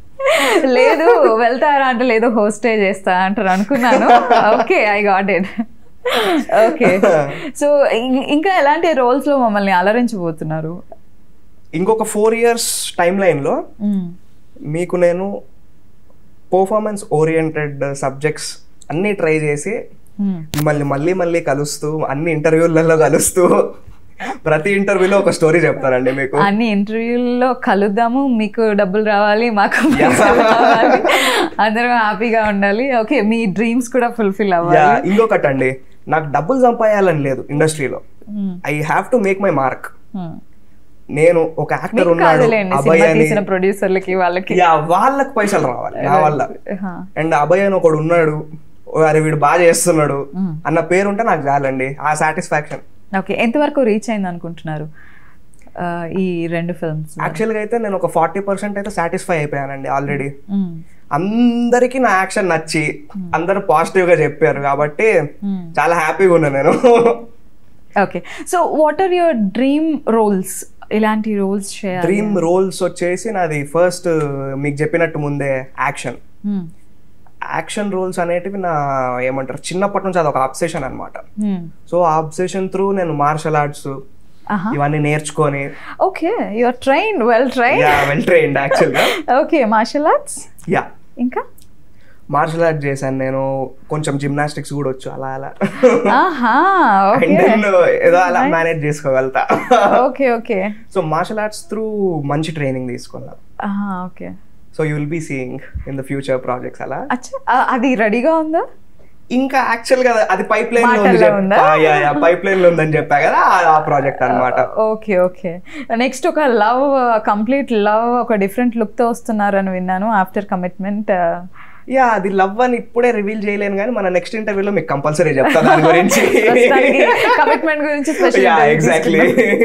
లేదు వెళ్తారా అంటే లేదు హోస్టే చేస్తా అంటారు అనుకున్నాను okay I got it okay so ఇంకా ఎలాంటి రోల్స్ లో మమ్మల్ని అలరించబోతున్నారు ఇంకొక ఫోర్ ఇయర్స్ టైం లైన్లో మీకు నేను పర్ఫార్మెన్స్ ఓరియంటెడ్ సబ్జెక్ట్స్ అన్నీ ట్రై చేసి మిమ్మల్ని మళ్ళీ మళ్ళీ కలుస్తూ అన్ని ఇంటర్వ్యూలలో కలుస్తూ ప్రతి ఇంటర్వ్యూలో ఒక స్టోరీ చెప్తానండి మీకు అన్ని ఇంటర్వ్యూల్లో కలుద్దాము మీకు డబ్బులు రావాలి మాకు పైసలు రావాలి అందరం హ్యాపీగా ఉండాలి ఓకే మీ డ్రీమ్స్ కూడా ఫుల్ఫిల్ యా అవ్వాలి ఇంకొకటి అండి నాకు డబ్బులు సంపాదాలని లేదు ఇండస్ట్రీలో I have to make my mark Hmm. నేను ఒక యాక్టర్ మీకు ఉన్నాడు కాదులేండి అభయ్ సినిమా అని తీసిన ప్రొడ్యూసర్లకి వాళ్ళకి యా వాళ్ళకి పైసలు రావాలి నా వల్ల హా. అండ్ అభయ్ అని ఒకడు ఉన్నాడు అరే వీడు బాగా చేస్తున్నాడు అన్న పేరు ఉంటే నాకు చాలండి ఆ సాటిస్ఫాక్షన్ ఓకే ఎంతవరకు రీచ్ అయింది అనుకుంటున్నారు ఆ, ఈ రెండు ఫిల్మ్స్ యాక్చువల్గా అయితే నేను ఒక ఫార్టీ పర్సెంట్ అయితే సాటిస్ఫై అయిపోయానండి ఆల్రెడీ అందరికీ నా యాక్షన్ నచ్చి అందరూ పాజిటివ్ గా చెప్పారు కాబట్టి చాలా హ్యాపీగా ఉన్నా నేను okay so what are your dream roles ఇలాంటి రోల్స్ చేయాలి డ్రీమ్ రోల్స్ వచ్చేసి నాది ఫస్ట్ మీకు చెప్పినట్టు ముందే యాక్షన్ Hmm. యాక్షన్ రోల్స్ అనేటివి నా ఏమంటారు చిన్నప్పటి నుంచి అది ఒక అబ్సెషన్ అనమాట Hmm. సో ఆ అబ్సెషన్ త్రూ నేను మార్షల్ ఆర్ట్స్ ఆహా ఇవన్నీ నేర్చుకొని okay you are train well train yeah well trained యాక్చువల్గా ఓకే మార్షల్ ఆర్ట్స్ యా ఇంకా మార్షల్ ఆర్ట్ చేశాను నేను కొంచెం జిమ్నాస్టిక్స్ కూడా వచ్చు అలా అలా ఆహా అండ్ ఓకే దెన్ ఏదో అలా మేనేజ్ చేసుకోగలుగుతా okay okay so martial arts through మంచి ట్రైనింగ్ తీసుకున్నా ఆహా okay so you will be seeing in the future projects అలా అచ్చా ఆ- అది రెడీగా ఉందా ఇంకా యాక్చువల్ గా అది పైప్ లైన్ లో ఉంది మాటల్లో ఉందా? పైప్ లైన్ లో ఉందని చెప్పా కదా ఆ- ఆ ప్రాజెక్ట్ అన్నమాట ఓకే ఓకే నెక్స్ట్ ఒక లవ్ కంప్లీట్ లవ్ ఒక డిఫరెంట్ లుక్ తో వస్తున్నారని విన్నాను ఆఫ్టర్ కమిట్మెంట్ యా అది లవ్ అని ఇప్పుడే రివీల్ చేయలేను కానీ మన నెక్స్ట్ ఇంటర్వ్యూలో మీకు కంపల్సరీ చెప్తా దాని గురించి కమిట్మెంట్ గురించి special yeah exactly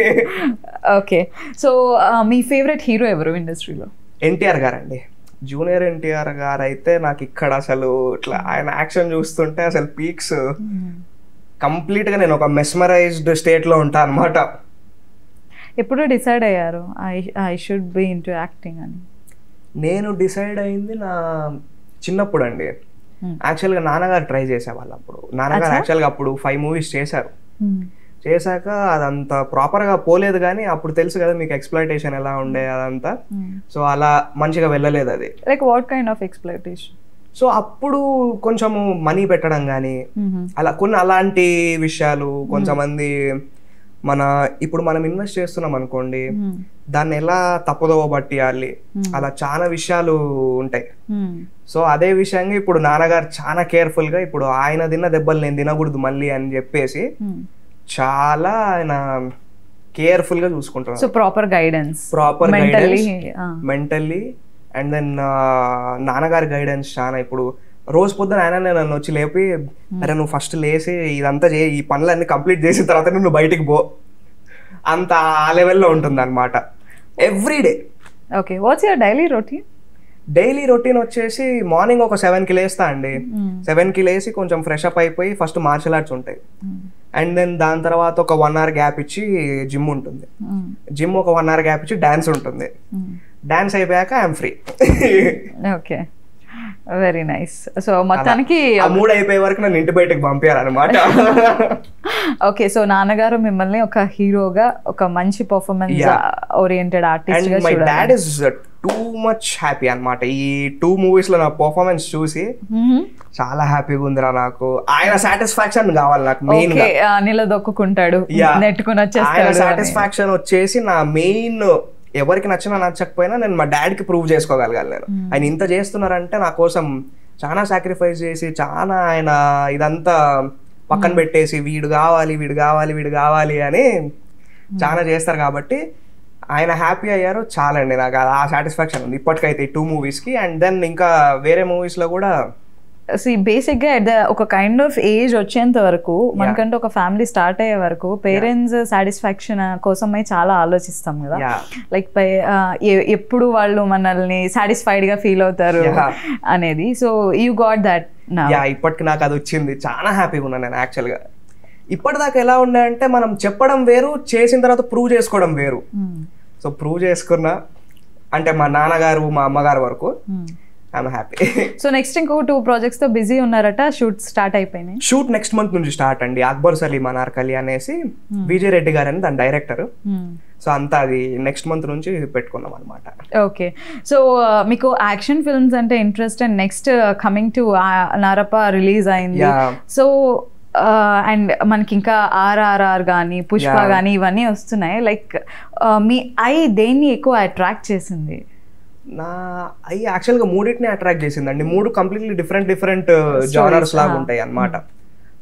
okay so మీ ఫేవరెట్ హీరో ఎవరు ఇండస్ట్రీలో ఎన్టీఆర్ గారు అండి జూనియర్ ఎన్టీఆర్ గారు అయితే నాకు ఇక్కడ అసలు ఇట్లా ఆయన యాక్షన్ చూస్తుంటే అసలు పీక్స్ కంప్లీట్ గా నేను ఒక మెస్మరైజ్డ్ స్టేట్ లో ఉంటా అనమాట ఎప్పుడు డిసైడ్ అయ్యారు I I should be into acting అని నేను డిసైడ్ అయింది నా చిన్నప్పుడు అండి Hmm. యాక్చువల్గా నాన్నగారు ట్రై చేసేవాళ్ళు అప్పుడు నాన్నగారు యాక్చువల్గా అప్పుడు ఫైవ్ మూవీస్ చేశారు చేశాక అదంత ప్రాపర్గా పోలేదు కానీ అప్పుడు తెలుసు కదా మీకు ఎక్స్ప్లాయిటేషన్ ఎలా ఉండే అదంతా సో అలా మంచిగా వెళ్ళలేదు అది like what kind of exploitation so అప్పుడు కొంచెము మనీ పెట్టడం కానీ అలా కొన్ని అలాంటి విషయాలు కొంతమంది మన ఇప్పుడు మనం ఇన్వెస్ట్ చేస్తున్నాం అనుకోండి దాన్ని ఎలా తప్పుదోవ పట్టియాలి అలా చాలా విషయాలు ఉంటాయి సో అదే విషయంగా ఇప్పుడు నాన్నగారు చాలా కేర్ఫుల్ గా ఇప్పుడు ఆయన తిన్న దెబ్బలు నేను తినకూడదు మళ్ళీ అని చెప్పేసి చాలా ఆయన కేర్ఫుల్ గా చూసుకుంటున్నారు so proper guidance proper mentally mentally and then నాన్నగారి గైడెన్స్ చాలా ఇప్పుడు రోజు పొద్దున ఆయన నన్ను వచ్చి లేపి అరే నువ్వు ఫస్ట్ లేసి ఇదంతా చేయి ఈ పనులన్నీ కంప్లీట్ చేసిన తర్వాత నువ్వు బయటికి పో అంత ఆ లెవెల్లో ఉంటుంది అనమాట everyday okay what's your daily routine daily routine వచ్చేసి మార్నింగ్ ఒక సెవెన్ కి లేస్తా అండి సెవెన్ కి లేసి కొంచెం ఫ్రెష్ అప్ అయిపోయి ఫస్ట్ మార్షల్ ఆర్ట్స్ ఉంటాయి అండ్ దెన్ దాని తర్వాత ఒక వన్ అవర్ గ్యాప్ ఇచ్చి జిమ్ ఉంటుంది జిమ్ ఒక వన్ అవర్ గ్యాప్ ఇచ్చి డాన్స్ ఉంటుంది డాన్స్ అయిపోయాక I'm free okay very nice so మొత్తానికి ఆ మూడు అయిపోయే వరకు నన్ను ఇంటి బయటకు పంపించారనమాట ఓకే సో నాన్నగారు మిమ్మల్ని ఒక హీరోగా ఒక మంచి performance Yeah. Oriented artist and గా మై చూడాలి dad is too much happy అన్నమాట ఈ టూ మూవీస్ లో నా పర్ఫార్మెన్స్ చూసి మ్మ్. చాలా హ్యాపీగా ఉందిరా నాకు ఆయన సాటిస్ఫాక్షన్ కావాలి నాకు మెయిన్ ఓకే ఆ, నిలదొక్కుంటాడు నెట్టుకుని ఆయన వచ్చేస్తాడు అని. సాటిస్ఫాక్షన్ వచ్చేసి నా మెయిన్ ఎవరికి నచ్చినా నచ్చకపోయినా నేను మా డాడీకి ప్రూవ్ చేసుకోగలగాలి నేను ఆయన ఇంత చేస్తున్నారంటే నా కోసం చాలా సాక్రిఫైస్ చేసి చాలా ఆయన ఇదంతా పక్కన పెట్టేసి వీడు కావాలి వీడు కావాలి వీడు కావాలి అని చాలా చేస్తారు కాబట్టి ఆయన హ్యాపీ అయ్యారు చాలండి నాకు ఆ సాటిస్ఫాక్షన్ ఉంది ఇప్పటికైతే ఈ టూ మూవీస్కి అండ్ దెన్ ఇంకా వేరే మూవీస్లో కూడా సి బేసిక్ గా at the- ఒక కైండ్ ఆఫ్ ఏజ్ వచ్చేంత వరకు మనకంటే ఒక ఫ్యామిలీ స్టార్ట్ అయ్యే వరకు పేరెంట్స్ సాటిస్ఫాక్షన్ కోసమై చాలా ఆలోచిస్తాం కదా యా లైక్ పై ఆ, ఎ- ఎప్పుడు వాళ్ళు మనల్ని సాటిస్ఫైడ్ గా ఫీల్ అవుతారు Yeah. అనేది సో యూ గాట్ దట్ నా యా ఇప్పటికి నాకు అది వచ్చింది చాలా హ్యాపీగా ఉన్నాను నేను యాక్చువల్గా ఇప్పటిదాకా ఎలా ఉండే అంటే మనం చెప్పడం వేరు చేసిన తర్వాత ప్రూవ్ చేసుకోవడం వేరు సో ప్రూవ్ చేసుకున్నా అంటే మా నాన్నగారు మా అమ్మగారు వరకు ఐఎమ్ హ్యాపీ సో నెక్స్ట్ ఇంకో టూ ప్రాజెక్ట్స్ తో బిజీ ఉన్నారట షూట్ స్టార్ట్ అయిపోయినాయి షూట్ నెక్స్ట్ మంత్ నుంచి స్టార్ట్ అండి అక్బర్ సలీం అనార్కలి అనేసి విజయ్ రెడ్డి గారు అని దాని డైరెక్టర్ సో అంతా అది నెక్స్ట్ మంత్ నుంచి పెట్టుకున్నాం అనమాట ఓకే సో మీకు యాక్షన్ ఫిల్మ్స్ అంటే interest and next coming to Narappa release అయింది యా సో అండ్ మనకి ఇంకా ఆర్ఆర్ఆర్ కానీ పుష్ప Yeah. కానీ ఇవన్నీ వస్తున్నాయి లైక్ మీ ఐ దేన్ని ఎక్కువ అట్రాక్ట్ చేసింది నా అవి యాక్చువల్గా మూడింటిని అట్రాక్ట్ చేసిందండి మూడు కంప్లీట్లీ డిఫరెంట్ డిఫరెంట్ జానర్స్ లాగా ఉంటాయి అన్నమాట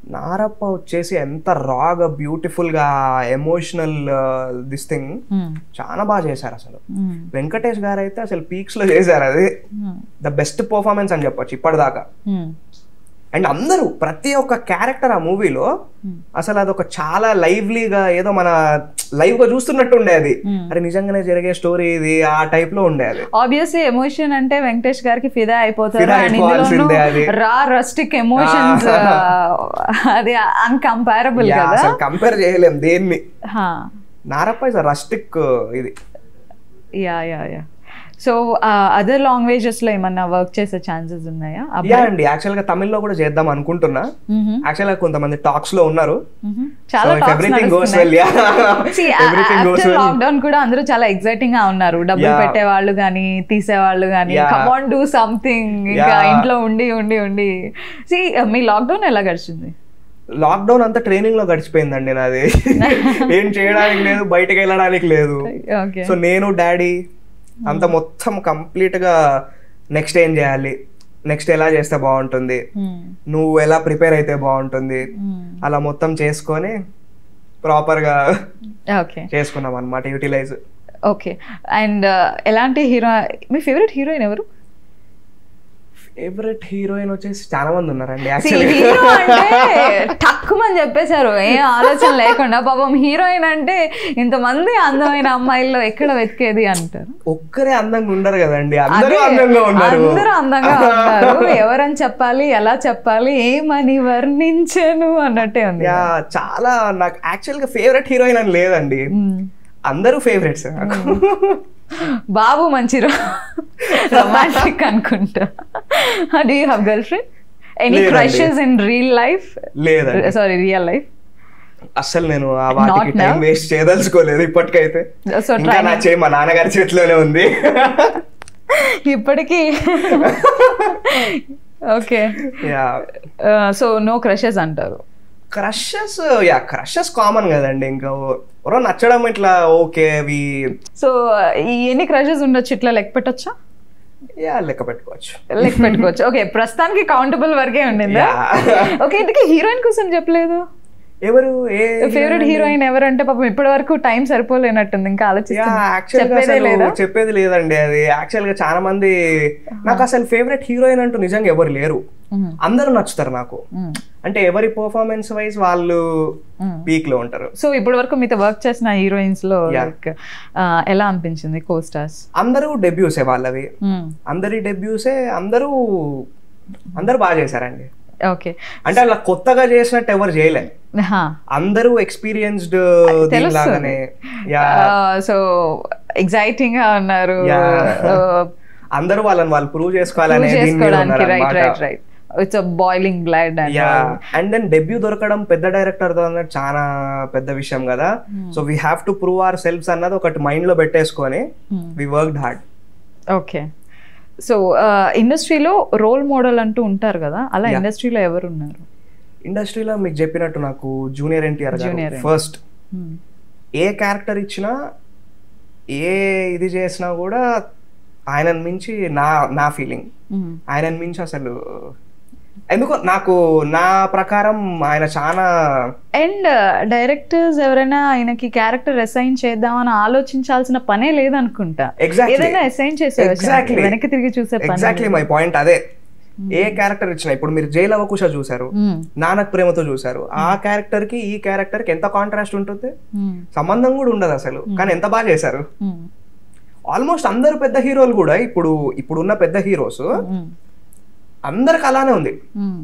నారప్ప వచ్చేసి ఎంత రాగా బ్యూటిఫుల్ గా ఎమోషనల్ దిస్ థింగ్ చాలా బాగా చేశారు అసలు వెంకటేష్ గారు అయితే అసలు పీక్స్ లో చేశారు అది ద బెస్ట్ పర్ఫార్మెన్స్ అని చెప్పొచ్చు ఇప్పటిదాకా అండ్ అందరూ ప్రతి ఒక్క క్యారెక్టర్ ఆ మూవీలో అసలు అదొక చాలా లైవ్లీగా ఏదో మన లైవ్ గా చూస్తున్నట్టు ఉండేది అరే నిజంగానే జరిగే స్టోరీ ఇది ఆ టైప్ లో ఉండేది ఆబ్వియస్లీ ఎమోషన్ అంటే వెంకటేష్ గారికి ఫిదా అయిపోతారు ఫిదా అండ్ ఇందులోనూ అయిపోవాల్సిందే అది. రా రస్టిక్ ఎమోషన్స్ అది అన్కంపారబుల్ యా, కదా అసలు కంపేర్ చేయలేం దేన్ని హా. నారప్ప ఇస్ రస్టిక్ ఇది yeah yeah yeah so other languages లో ఏమన్నా వర్క్ చేసే ఛాన్సెస్ ఉన్నాయా యా అండి యాక్చువల్ గా తమిళ్లో కూడా చేద్దాం అనుకుంటున్నా మ్మ్. యాక్చువల్ గా కొంతమంది టాక్స్ లో ఉన్నారు మ్మ్. చాలా everything goes well yeah everything goes well lockdown కూడా అందరూ చాలా ఎక్సైటింగ్ గా ఉన్నారు డబ్బులు Yeah. పెట్టేవాళ్ళు కానీ తీసేవాళ్ళు కానీ Yeah. కమాన్ డూ సంథింగ్ ఇంకా Yeah. ఇంట్లో ఉండి ఉండి ఉండి సి మీ లాక్డౌన్ ఎలా గడిచింది లాక్డౌన్ అంతా ట్రైనింగ్ లో గడిచిపోయిందండి నాది ఏం చేయడానికి లేదు బయటకు వెళ్ళడానికి లేదు ఓకే సో నేను డాడీ అంత మొత్తం కంప్లీట్ గా నెక్స్ట్ ఏం చేయాలి నెక్స్ట్ ఎలా చేస్తే బాగుంటుంది నువ్వు ఎలా ప్రిపేర్ అయితే బాగుంటుంది అలా మొత్తం చేసుకొని ప్రాపర్ గా ఓకే చేసుకున్నాం అనమాట యూటిలైజ్ ఓకే అండ్ ఎలాంటి హీరో మీ ఫేవరెట్ హీరోయిన్ ఎవరు ఫేవరెట్ హీరోయిన్ వచ్చేసి చాలా మంది ఉన్నారండి హీరో యాక్చువల్లీ అంటే తక్కువని చెప్పేశారు ఏం ఆలోచన లేకుండా పాపం హీరోయిన్ అంటే ఇంతమంది అందమైన అమ్మాయిల్లో ఎక్కడ వెతికేది అంటారు ఒక్కరే అందంగా ఉండరు కదండి అందరూ అదే, అందంగా ఉన్నారు అందరూ అందంగా ఉన్నారు ఎవరని చెప్పాలి ఎలా చెప్పాలి ఏమని వర్ణించను అన్నట్టే ఉంది యా చాలా నాకు యాక్చువల్ గా ఫేవరెట్ హీరోయిన్ అని లేదండి మ్మ్. అందరూ ఫేవరెట్స్ నాకు బాబు మంచి రొమాంటిక్ అనుకుంటా do you have girlfriend any లేదండి. క్రషెస్ ఇన్ రియల్ లైఫ్ లేదండి సారీ రియల్ లైఫ్ అసలు నేను ఆ వాటికి Not టైం now? వేస్ట్ చేయదలుచుకోలేదు ఇప్పటికైతే సో ఇంకా నా చేయి మా నాన్నగారి చేతిలోనే ఉంది ఇప్పటికీ okay yeah so no crushes అంటారు క్రషెస్ యా క్రషెస్ కామన్ కదండి ఇంకా ఎవరో నచ్చడం ఇట్లా ఓకే అవి సో ఈ ఎన్ని క్రషెస్ ఉండొచ్చు ఇట్లా లెక్క పెట్టొచ్చా యా లెక్క పెట్టుకోవచ్చు లెక్క పెట్టుకోవచ్చు ఓకే ప్రస్తుతానికి కౌంటబుల్ వరకే ఉండిందా Yeah. ఓకే ఇంతకీ హీరోయిన్ కోసం చెప్పలేదు ఎవరు ఏ ఫేవరెట్ హీరోయిన్ ఎవరంటే పాపం ఇప్పటి వరకు టైం సరిపోలేనట్టుంది ఇంకా యా ఆలోచిస్తున్నా యాక్చువల్ గా చెప్పేదే అసలు లేదా చెప్పేది లేదండి అది యాక్చువల్ గా చాలా మంది నాకు అసలు ఫేవరెట్ హీరోయిన్ అంటూ నిజంగా ఎవరు లేరు మ్మ్. అందరూ నచ్చుతారు నాకు మ్మ్. అంటే ఎవరి పర్ఫార్మెన్స్ వైజ్ వాళ్ళు మ్మ్. పీక్ లో ఉంటారు సో ఇప్పటి వరకు మీతో వర్క్ చేసిన హీరోయిన్స్ లో Yeah. లైక్ ఎలా అనిపించింది కో స్టార్స్ అందరూ డెబ్యూసే వాళ్ళవి అందరి డెబ్యూసే అందరూ అందరూ బాగా చేశారండి ఓకే అంటే అలా కొత్తగా చేసినట్టు ఎవరు చేయలే అందరూ ఎక్స్పీరియన్స్డ్ దీనిలాగానే యా సో ఎగ్జైటింగ్ గా ఉన్నారు Yeah. Uh, అందరూ వాళ్ళని వాళ్ళు ప్రూవ్ prove చేసుకోవాలనే దీని మీద చేసుకోవడానికి రైట్ రైట్ ఉన్నారన్నమాట. Right it's boiling blood yeah and then debut దొరకడం పెద్ద డైరెక్టర్ తో అన్నది చాలా పెద్ద విషయం కదా so we have to prove ourselves అన్నది ఒకటి మైండ్ లో పెట్టేసుకొని we worked hard okay so ఇండస్ట్రీలో రోల్ మోడల్ అంటూ ఉంటారు కదా అలా Yeah. ఇండస్ట్రీలో ఎవరు ఉన్నారు ఇండస్ట్రీలో మీకు చెప్పినట్టు నాకు జూనియర్ ఎన్టీఆర్ Junior గారు NTR. First Hmm. ఏ క్యారెక్టర్ ఇచ్చినా ఏ ఇది చేసినా కూడా ఆయనను మించి నా నా ఫీలింగ్ Hmm. ఆయనను మించి అసలు ఎందుకో నాకు నా ప్రకారం ఆయన చాలా అండ్ డైరెక్టర్స్ ఎవరైనా ఆయనకి క్యారెక్టర్ అసైన్ చేద్దామని ఆలోచించాల్సిన పనే లేదనుకుంటా Exactly. ఏదైనా అసైన్ చేసేవచ్చు Exactly. వెనక్కి తిరిగి చూసే పని ఎగ్జాక్ట్లీ మై పాయింట్ అదే ఏ క్యారెక్టర్ ఇచ్చినా ఇప్పుడు మీరు జైల్ అవకుశ చూసారు Hmm. నానక్ ప్రేమతో చూసారు ఆ క్యారెక్టర్ కి ఈ క్యారెక్టర్ కి ఎంత కాంట్రాస్ట్ ఉంటుంది Hmm. సంబంధం కూడా ఉండదు అసలు కానీ ఎంత బాగా చేశారు Hmm. ఆల్మోస్ట్ అందరు పెద్ద హీరోలు కూడా ఇప్పుడు ఇప్పుడున్న పెద్ద హీరోస్ Hmm. అందరికి అలానే ఉంది Hmm.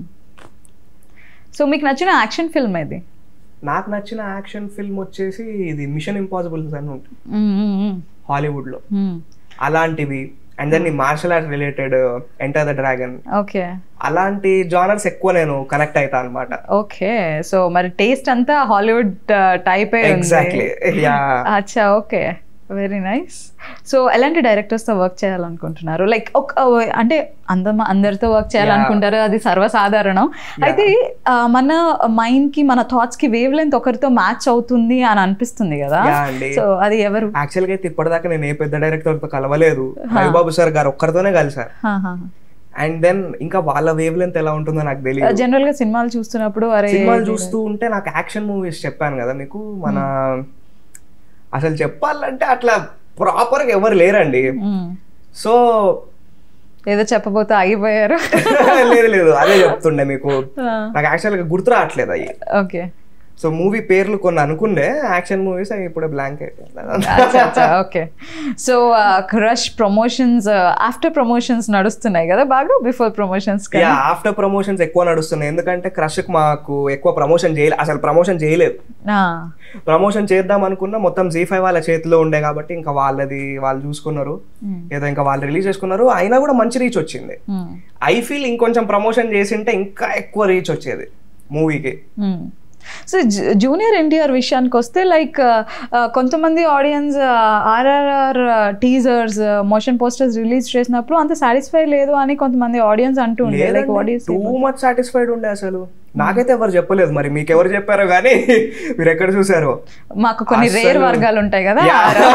సో మీకు నచ్చిన యాక్షన్ ఫిల్మ్ ఇది నాకు నచ్చిన యాక్షన్ ఫిల్మ్ వచ్చేసి ఇది మిషన్ ఇంపాసిబుల్ అని ఉంటుంది Hmm, hmm, hmm. హాలీవుడ్ లో Hmm. అలాంటివి అండ్ దెన్ ఈ martial art related Enter the Dragon okay అలాంటి జానర్స్ ఎక్కువ నేను కనెక్ట్ అవుతా అనమాట ఓకే సో మరి టేస్ట్ అంతా హాలీవుడ్ టైప్ ఎగ్జాక్ట్లీ యా అచ్చా ఓకే వెరీ నైస్ సో ఎలాంటి డైరెక్టర్స్ తో వర్క్ చేయాలనుకుంటున్నారు లైక్ ఒక అంటే అందం అందరితో వర్క్ చేయాలనుకుంటారు అది సర్వసాధారణం అయితే ఆ, మన మైండ్ కి మన థాట్స్ కి వేవ్ లెంత్ ఒకరితో మ్యాచ్ అవుతుంది అని అనిపిస్తుంది కదా యా అండి సో అది ఎవరు యాక్చువల్ గా అయితే ఇప్పటిదాకా నేను ఏ పెద్ద డైరెక్టర్ తో కలవలేదు రవిబాబు సార్ గారు ఒక్కరితోనే కలిసారు హా, హా, హా. అండ్ దెన్ ఇంకా వాళ్ళ వేవ్ లెంత్ ఎలా ఉంటుందో నాకు తెలియదు జనరల్ గా సినిమాలు చూస్తున్నప్పుడు అరే సినిమాలు చూస్తూ ఉంటే నాకు యాక్షన్ మూవీస్ చెప్పాను కదా మీకు మన అసలు చెప్పాలంటే అట్లా ప్రాపర్ గా ఎవరు లేరండి మ్మ్. సో ఏదో చెప్పబోతే ఆగిపోయారు లేదు లేదు అదే చెప్తుండే మీకు నాకు యాక్చువల్ గా గుర్తు రావట్లేదు అయ్యి ఓకే సో మూవీ పేర్లు కొన్ని అనుకుండే యాక్షన్ మూవీస్ అవి ఇప్పుడే బ్లాంక్ అయిపోయింది okay so Crush promotions after promotions నడుస్తున్నాయి కదా బాగా before promotions yeah after promotions ఎక్కువ నడుస్తున్నాయి ఎందుకంటే క్రష్ కి మాకు ఎక్కువ ప్రమోషన్ చేయలేదు అసలు ప్రమోషన్ చేయలేదు ప్రమోషన్ చేద్దాం అనుకున్నా మొత్తం జీ ఫైవ్ వాళ్ళ చేతిలో ఉండే కాబట్టి ఇంకా వాళ్ళది వాళ్ళు చూసుకున్నారు ఏదో ఇంకా వాళ్ళు రిలీజ్ చేసుకున్నారు అయినా కూడా మంచి రీచ్ వచ్చింది ఐ ఫీల్ ఇంకొంచెం ప్రమోషన్ చేసింటే ఇంకా ఎక్కువ రీచ్ వచ్చేది మూవీకి సో జూనియర్ ఎన్టీఆర్ విషయానికి వస్తే లైక్ కొంతమంది audience RRR teasers motion posters release చేసినప్పుడు అంత సాటిస్ఫై లేదు అని కొంతమంది ఆడియన్స్ అంటూ ఉండే like what is too much satisfied ఉండే అసలు నాకైతే ఎవరు చెప్పలేదు మరి మీకు ఎవరు చెప్పారో కానీ మీరు ఎక్కడ చూసారో మాకు కొన్ని రేర్ అస్సలు- వర్గాలు ఉంటాయి కదా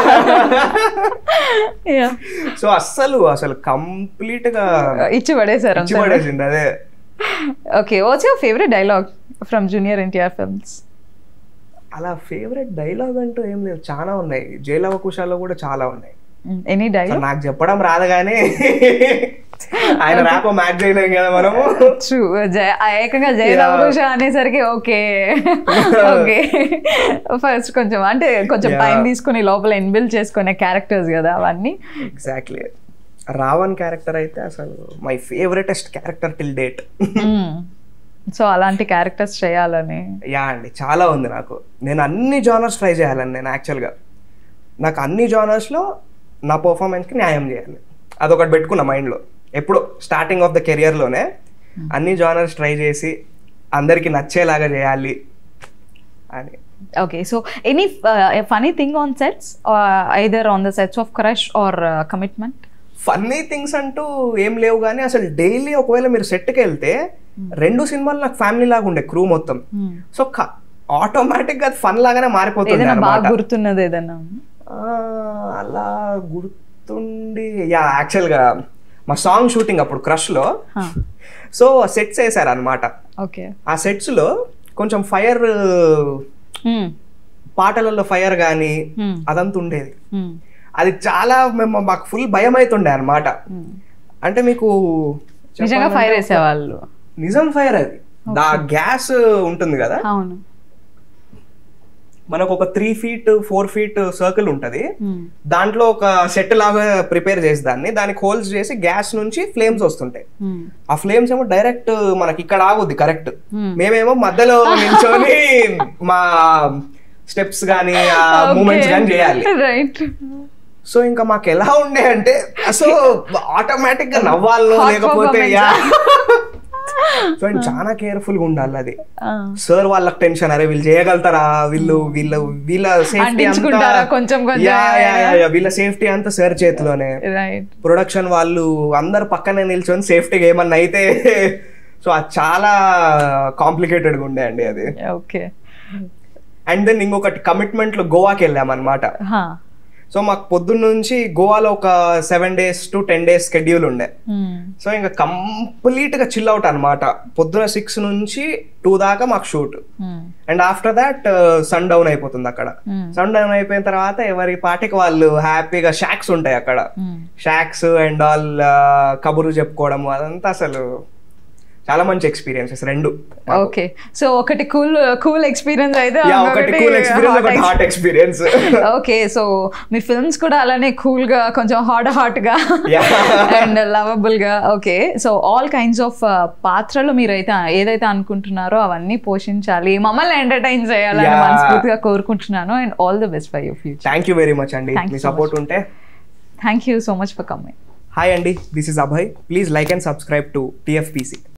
Yeah. సో అస్సలు అసలు కంప్లీట్ గా ఇచ్చి పడేశారు ఇచ్చి పడేసింది అదే okay what's your favourite dialogue from junior NTR films అలా ఫేవరెట్ డైలాగ్ అంటూ ఏం లేదు చాలా ఉన్నాయి జైలవకుశాల్లో కూడా చాలా ఉన్నాయి ఎనీ అసలు డైలాగ్ నాకు చెప్పడం రాదు కానీ ఆయన ర్యాప్ మ్యాచ్ చేయలేం కదా మనము ట్రూ ఏకంగా జయలవకుశ అనేసరికి ఓకే ఓకే ఫస్ట్ కొంచెం అంటే కొంచెం Yeah. టైం తీసుకుని లోపల ఇన్బిల్డ్ చేసుకునే క్యారెక్టర్స్ కదా అవన్నీ ఎగ్జాక్ట్లీ రావణ్ క్యారెక్టర్ అయితే అసలు my favouritest character till date so అలాంటి క్యారెక్టర్స్ చేయాలని యా అండి చాలా ఉంది నాకు నేను అన్ని జానర్స్ ట్రై చేయాలని నేను యాక్చువల్గా నాకు అన్ని జానర్స్లో నా పర్ఫార్మెన్స్కి న్యాయం చేయాలి అదొకటి పెట్టుకున్నా మైండ్లో ఎప్పుడు స్టార్టింగ్ ఆఫ్ ద కెరియర్లోనే అన్ని జానర్స్ ట్రై చేసి అందరికీ నచ్చేలాగా చేయాలి అని okay so any funny thing on sets either on the sets of Crush or Commitment funny things అంటూ ఏం లేవు కానీ అసలు డైలీ ఒకవేళ మీరు సెట్కి వెళ్తే రెండు సినిమాలు నాకు ఫ్యామిలీ లాగా ఉండే క్రూ మొత్తం సో ఆటోమేటిక్ గా ఫన్ లాగానే మారిపోతుంది ఏదైనా బాగా అన్నమాట. గుర్తున్నది ఏదైనా ఆ, అలా గుర్తుండి యా యాక్చువల్గా మా సాంగ్ షూటింగ్ అప్పుడు క్రష్ లో సో సెట్స్ వేసారు అనమాట ఓకే ఆ సెట్స్ లో కొంచెం ఫైర్ పాటలలో ఫైర్ కానీ అదంతా ఉండేది అది చాలా మేము మాకు ఫుల్ భయం అవుతుండే అనమాట అంటే మీకు నిజంగా ఫైర్ వేసేవాళ్ళు నిజం ఫైర్ అది దా గ్యాస్ ఉంటుంది కదా అవును మనకు ఒక three feet four feet circle ఉంటది Hmm. దాంట్లో ఒక సెట్ లాగా ప్రిపేర్ చేసి దాన్ని దానికి హోల్స్ చేసి గ్యాస్ నుంచి ఫ్లేమ్స్ వస్తుంటాయి Hmm. ఆ ఫ్లేమ్స్ ఏమో డైరెక్ట్ మనకి ఇక్కడ ఆగుద్ది కరెక్ట్ Hmm. మేమేమో మధ్యలో నిల్చొని మా స్టెప్స్ కానీ ఆ మూమెంట్స్ కానీ చేయాలి రైట్ సో ఇంకా మాకు ఎలా ఉండే అంటే అసలు ఆటోమేటిక్ గా నవ్వాలో Hot లేకపోతే performance. యా సో ఆయన చాలా కేర్ఫుల్ గా ఉండాలి అది సార్ వాళ్ళకి టెన్షన్ అరే వీళ్ళు చేయగలుగుతారా వీళ్ళు వీళ్ళ వీళ్ళ సేఫ్టీ అంటించుకుంటారా కొంచెం కొంచెం? వీళ్ళ సేఫ్టీ అంతా సార్ చేతిలోనే రైట్ ప్రొడక్షన్ వాళ్ళు అందరు పక్కనే నిల్చొని సేఫ్టీగా ఏమన్నా అయితే సో అది చాలా కాంప్లికేటెడ్గా ఉండే అండి అది ఓకే అండ్ దెన్ ఇంకొకటి కమిట్మెంట్ లో గోవాకి వెళ్ళాం అనమాట సో మాకు పొద్దున్న నుంచి గోవాలో ఒక seven days to ten days schedule ఉండే సో ఇంకా కంప్లీట్ గా చిల్ అవుట్ అనమాట పొద్దున సిక్స్ నుంచి టూ దాకా మాకు shoot and after that sun down అయిపోతుంది అక్కడ సన్ డౌన్ అయిపోయిన తర్వాత ఎవరి పాటికి వాళ్ళు హ్యాపీగా షాక్స్ ఉంటాయి అక్కడ షాక్స్ అండ్ ఆల్ కబుర్లు చెప్పుకోవడం అదంతా అసలు చాలా మంచి ఎక్స్పీరియన్సెస్ రెండు ఓకే సో ఒకటి కూల్ కూల్ ఎక్స్పీరియన్స్ అయితే యా ఒకటి కూల్ ఎక్స్పీరియన్స్ ఒకటి హాట్ ఎక్స్పీరియన్స్ ఓకే సో మీ ఫిల్మ్స్ కూడా అలానే కూల్ గా కొంచెం హాట్ హాట్ గా Yeah. అండ్ లవబుల్ గా okay so all kinds of పాత్రలు మీరైతే ఏదైతే అనుకుంటున్నారో అవన్నీ పోషించాలి మమ్మల్ని ఎంటర్టైన్ చేయాలని Yeah. మనస్ఫూర్తిగా కోరుకుంటున్నాను and all the best for your future thank you very much అండి Thank you మీ so సపోర్ట్ ఉంటే thank you so much for coming hi అండి this is Abhay please like and subscribe to TFPC